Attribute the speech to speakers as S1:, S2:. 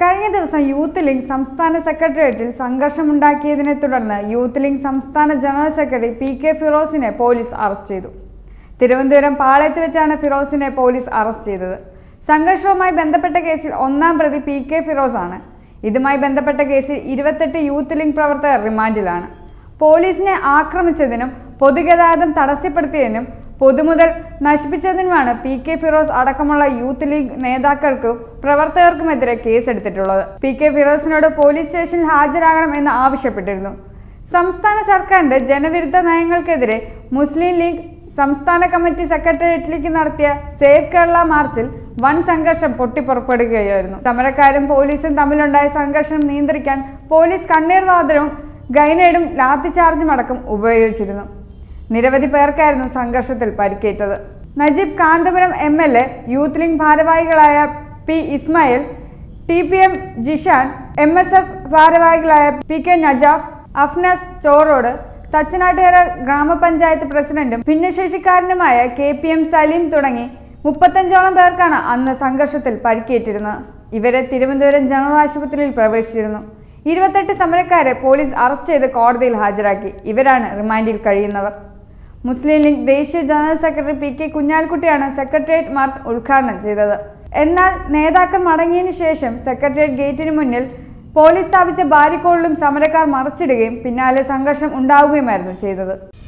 S1: കഴിഞ്ഞ ദിവസം youth league സംസ്ഥാന സെക്രട്ടേറിയറ്റിൽ സംഘർഷമുണ്ടാക്കിയതിനെ തുടർന്ന് യൂത്ത് ലീഗ് സംസ്ഥാന ജനറൽ സെക്രട്ടറി പി കെ ഫിറോസിനെ പോലീസ് അറസ്റ്റ് ചെയ്തു തിരുവനന്തപുരം പാളയത്ത് വെച്ചാണ് ഫിറോസിനെ പോലീസ് അറസ്റ്റ് ചെയ്തത് സംഘർഷവുമായി ബന്ധപ്പെട്ട കേസിൽ ഒന്നാം പ്രതി പി കെ ഫിറോസ് ആണ് ഇതുമായി ബന്ധപ്പെട്ട കേസിൽ ഇരുപത്തെട്ട് യൂത്ത് ലീഗ് പ്രവർത്തകർ റിമാൻഡിലാണ് പോലീസിനെ ആക്രമിച്ചതിനും പൊതുഗതാഗതം തടസ്സപ്പെടുത്തിയതിനും പൊതുമുതൽ നശിപ്പിച്ചതിനുമാണ് പി കെ ഫിറോസ് അടക്കമുള്ള യൂത്ത് ലീഗ് നേതാക്കൾക്കും പ്രവർത്തകർക്കുമെതിരെ കേസെടുത്തിട്ടുള്ളത് പി കെ ഫിറോസിനോട് പോലീസ് സ്റ്റേഷനിൽ ഹാജരാകണം എന്ന് ആവശ്യപ്പെട്ടിരുന്നു സംസ്ഥാന സർക്കാരിന്റെ ജനവിരുദ്ധ നയങ്ങൾക്കെതിരെ മുസ്ലിം ലീഗ് സംസ്ഥാന കമ്മിറ്റി സെക്രട്ടേറിയറ്റിലേക്ക് നടത്തിയ സേവ് കേരള മാർച്ചിൽ വൻ സംഘർഷം പൊട്ടിപ്പുറപ്പെടുകയായിരുന്നു സമരക്കാരും പോലീസും തമ്മിലുണ്ടായ സംഘർഷം നിയന്ത്രിക്കാൻ പോലീസ് കണ്ണീർ വാതനവും ഗൈനേഡും ലാത്തിചാർജും അടക്കം ഉപയോഗിച്ചിരുന്നു നിരവധി പേർക്കായിരുന്നു സംഘർഷത്തിൽ പരിക്കേറ്റത് Najeeb Kanthapuram M L A youth league ഭാരവാഹികളായ P Ismail T P M Jishan M S F ഭാരവാഹികളായ പി കെ നജാഫ് അഫ്നാസ് ചോറോഡ് തച്ചനാട്ടുകര ഗ്രാമപഞ്ചായത്ത് പ്രസിഡന്റും ഭിന്നശേഷിക്കാരനുമായ കെ പി എം സലീം തുടങ്ങി മുപ്പത്തഞ്ചോളം പേർക്കാണ് അന്ന് സംഘർഷത്തിൽ പരിക്കേറ്റിരുന്നത് ഇവരെ തിരുവനന്തപുരം ജനറൽ ആശുപത്രിയിൽ പ്രവേശിച്ചിരുന്നു ഇരുപത്തെട്ട് സമരക്കാരെ പോലീസ് അറസ്റ്റ് ചെയ്ത് കോടതിയിൽ ഹാജരാക്കി ഇവരാണ് റിമാൻഡിൽ കഴിയുന്നവർ മുസ്ലിം ലീഗ് ദേശീയ ജനറൽ സെക്രട്ടറി പി കെ കുഞ്ഞാലിക്കുട്ടിയാണ് സെക്രട്ടേറിയറ്റ് മാർച്ച് ഉദ്ഘാടനം ചെയ്തത് എന്നാൽ നേതാക്കൾ മടങ്ങിയതിനു ശേഷം സെക്രട്ടേറിയറ്റ് ഗേറ്റിന് മുന്നിൽ പോലീസ് സ്ഥാപിച്ച ബാരിക്കോഡിലും സമരക്കാർ മറച്ചിടുകയും പിന്നാലെ സംഘർഷം ഉണ്ടാവുകയുമായിരുന്നു ചെയ്തത്